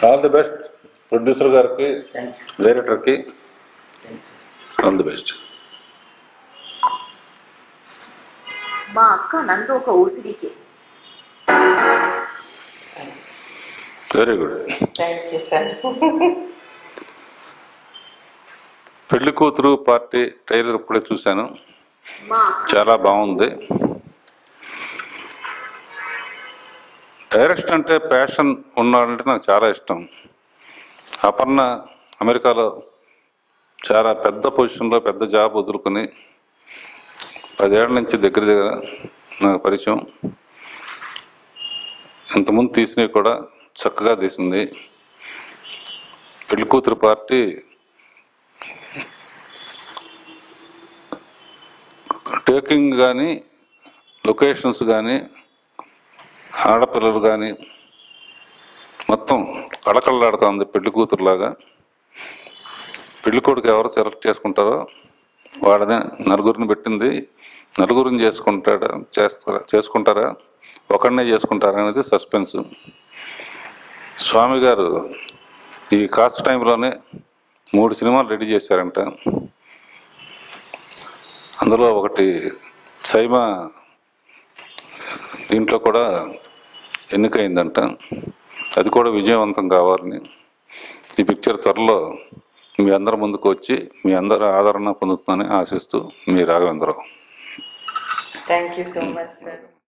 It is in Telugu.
ఆల్ ది బెస్ట్ ప్రొడ్యూసర్ గారికి థ్యాంక్ యూ డైరెక్టర్కి thank you all the best మా అక్క నందు ఒక OCD case very good thank you sir పెళ్లి కూతురు పార్టీ ట్రైలర్ ఇప్పుడే చూశాను మా అక్క చాలా బాగుంది డైరెక్షన్ అంటే ప్యాషన్ ఉన్నాడంటే నాకు చాలా ఇష్టం అపర్ణ అమెరికాలో చాలా పెద్ద పొజిషన్లో పెద్ద జాబ్ వదులుకొని పదేళ్ల నుంచి దగ్గర దగ్గర నాకు పరిచయం ఇంతకుముందు తీసినవి కూడా చక్కగా తీసింది పెళ్లి కూతురు పార్టీ టేకింగ్ కానీ లొకేషన్స్ కానీ ఆడపిల్లలు కానీ మొత్తం కళకళలాడుతుంది పెళ్లి కూతురులాగా పెళ్లి కొడుకు ఎవరు సెలెక్ట్ చేసుకుంటారో వాడనే నలుగురిని పెట్టింది నలుగురిని చేసుకుంటాడా చేస్తారా చేసుకుంటారా ఒకరినే చేసుకుంటారా అనేది సస్పెన్స్ స్వామి గారు ఈ కాస్ట్ టైంలోనే మూడు సినిమాలు రెడీ చేశారంట అందులో ఒకటి సైమ దీంట్లో కూడా ఎన్నికైందంట అది కూడా విజయవంతం కావాలని ఈ పిక్చర్ త్వరలో మీ అందరి ముందుకు వచ్చి మీ అందరి ఆదరణ పొందుతుందని ఆశిస్తూ మీ Raghavendra Rao thank you so much sir